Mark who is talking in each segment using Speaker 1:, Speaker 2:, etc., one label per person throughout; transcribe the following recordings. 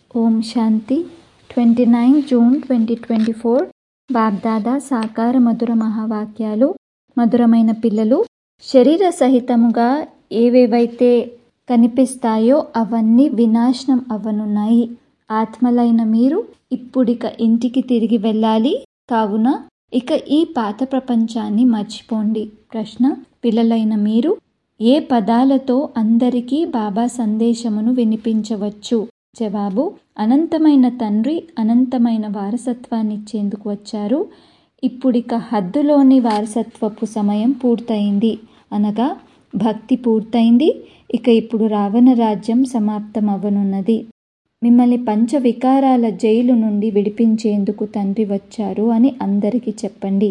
Speaker 1: ఓం Shanti twenty nine June twenty twenty four BapDada సాకార మధుర మహావాక్యాలు మధురమైన పిల్లలు శరీర సహితముగా ఏవేవైతే కనిపిస్తాయో అవన్నీ వినాశనం అవ్వనున్నాయి ఆత్మలైన మీరు ఇప్పుడిక ఇంటికి తిరిగి వెళ్ళాలి కావున ఇక ఈ పాత ప్రపంచాన్ని మర్చిపోండి ప్రశ్న పిల్లలైన మీరు ఏ పదాలతో అందరికీ బాబా సందేశమును వినిపించవచ్చు జవాబు అనంతమైన తండ్రి అనంతమైన వారసత్వాన్ని ఇచ్చేందుకు వచ్చారు ఇప్పుడిక హద్దులోని వారసత్వపు సమయం పూర్తయింది అనగా భక్తి పూర్తయింది ఇక ఇప్పుడు రావణ రాజ్యం సమాప్తం అవ్వనున్నది మిమ్మల్ని పంచ వికారాల జైలు నుండి విడిపించేందుకు తండ్రి వచ్చారు అని అందరికీ చెప్పండి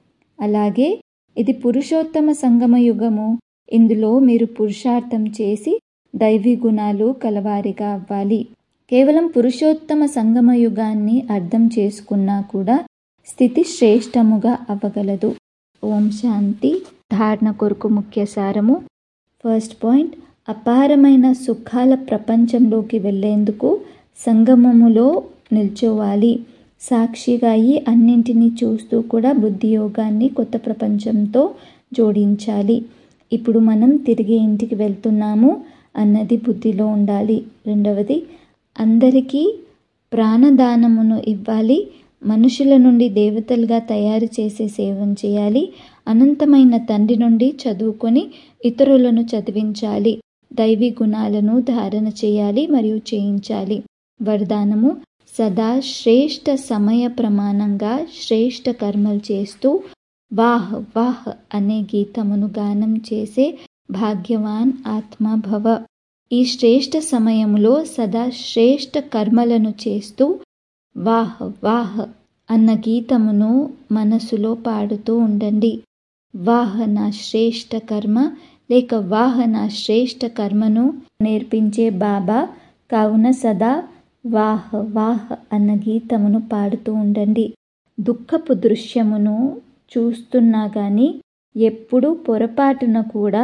Speaker 1: అలాగే ఇది పురుషోత్తమ సంగమ యుగము ఇందులో మీరు పురుషార్థం చేసి దైవీ గుణాలు కలవారిగా అవ్వాలి కేవలం పురుషోత్తమ సంగమ యుగాన్ని అర్థం చేసుకున్నా కూడా స్థితి శ్రేష్టముగా అవ్వగలదు ఓం శాంతి ధారణ కొరకు ముఖ్య సారము ఫస్ట్ పాయింట్ అపారమైన సుఖాల ప్రపంచంలోకి వెళ్ళేందుకు సంగమములో నిల్చోవాలి సాక్షిగా అయి అన్నింటినీ చూస్తూ కూడా బుద్ధి యోగాన్ని కొత్త ప్రపంచంతో జోడించాలి ఇప్పుడు మనం తిరిగి ఇంటికి వెళ్తున్నాము అన్నది బుద్ధిలో ఉండాలి రెండవది అందరికీ ప్రాణదానమును ఇవ్వాలి మనుషుల నుండి దేవతలుగా తయారు చేసే సేవం చేయాలి అనంతమైన తండ్రి నుండి చదువుకొని ఇతరులను చదివించాలి దైవీ గుణాలను ధారణ చేయాలి మరియు చేయించాలి వరదానము సదా శ్రేష్ట సమయ ప్రమాణంగా శ్రేష్ట కర్మలు చేస్తూ వాహ్ వాహ్ అనే గీతమును గానం చేసే భాగ్యవాన్ ఆత్మభవ ఈ శ్రేష్ట సమయములో సదా శ్రేష్ట కర్మలను చేస్తూ వాహ్ వాహ్ అన్న గీతమును మనసులో పాడుతూ ఉండండి వాహ్ నా శ్రేష్ట కర్మ లేక వాహ నా శ్రేష్ట కర్మను నేర్పించే బాబా కావున సదా వాహ్ వాహ్ అన్న గీతమును పాడుతూ ఉండండి దుఃఖపు దృశ్యమును చూస్తున్నా కానీ ఎప్పుడు పొరపాటున కూడా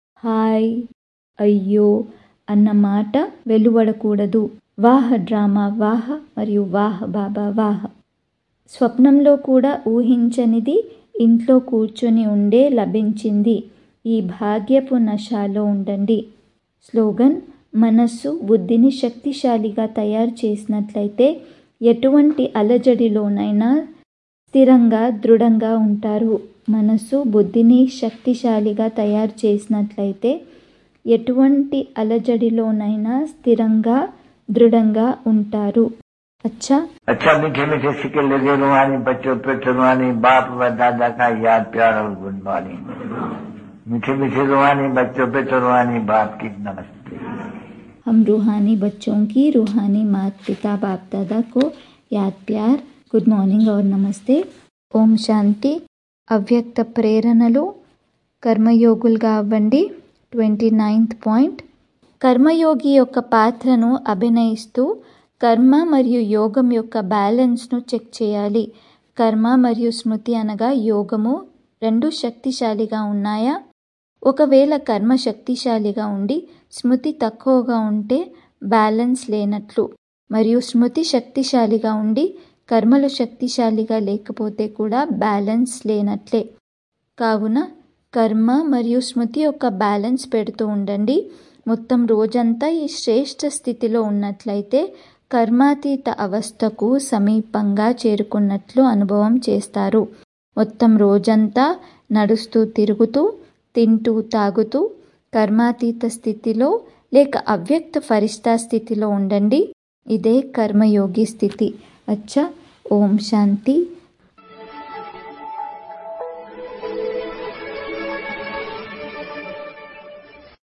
Speaker 1: హాయ్ అయ్యో అన్న మాట వెలువడకూడదు వాహ డ్రామా వాహ మరియు వాహ బాబా వాహ స్వప్నంలో కూడా ఊహించనిది ఇంట్లో కూర్చొని ఉండే లభించింది ఈ భాగ్యపు నశాలో ఉండండి స్లోగన్ మనస్సు బుద్ధిని శక్తిశాలిగా తయారు చేసినట్లయితే ఎటువంటి అలజడిలోనైనా స్థిరంగా దృఢంగా ఉంటారు మనస్సు బుద్ధిని శక్తిశాలిగా తయారు చేసినట్లయితే ఎటువంటి అలజడిలోనైనా స్థిరంగా దృఢంగా ఉంటారు अच्छा
Speaker 2: अच्छा मीठे मीठे सिक्के लगे रुहानी बच्चों पे रुहानी बाप व दादा का याद प्यार और गुड मॉर्निंग मीठे मीठे रुहानी बच्चों पे रुहानी बाप की नमस्ते
Speaker 1: हम रूहानी बच्चों की रूहानी माता पिता बाप दादा को याद प्यार గుడ్ మార్నింగ్ और నమస్తే ఓం శాంతి అవ్యక్త ప్రేరణలు కర్మయోగులుగా అవ్వండి ట్వంటీ నైన్త్ పాయింట్ కర్మయోగి యొక్క పాత్రను అభినయిస్తూ కర్మ మరియు యోగం యొక్క బ్యాలెన్స్ను చెక్ చేయాలి కర్మ మరియు స్మృతి అనగా యోగము రెండు శక్తిశాలిగా ఉన్నాయా ఒకవేళ కర్మ శక్తిశాలిగా ఉండి స్మృతి తక్కువగా ఉంటే బ్యాలెన్స్ లేనట్లు మరియు స్మృతి శక్తిశాలిగా ఉండి కర్మలు శక్తిశాలిగా లేకపోతే కూడా బ్యాలెన్స్ లేనట్లే కావున కర్మ మరియు స్మృతి యొక్క బ్యాలెన్స్ పెడుతూ ఉండండి మొత్తం రోజంతా ఈ శ్రేష్ట స్థితిలో ఉన్నట్లయితే కర్మాతీత అవస్థకు సమీపంగా చేరుకున్నట్లు అనుభవం చేస్తారు మొత్తం రోజంతా నడుస్తూ తిరుగుతూ తింటూ తాగుతూ కర్మాతీత స్థితిలో లేక అవ్యక్త ఫరిష్తా స్థితిలో ఉండండి ఇదే కర్మయోగి స్థితి అచ్చా ఓం శాంతి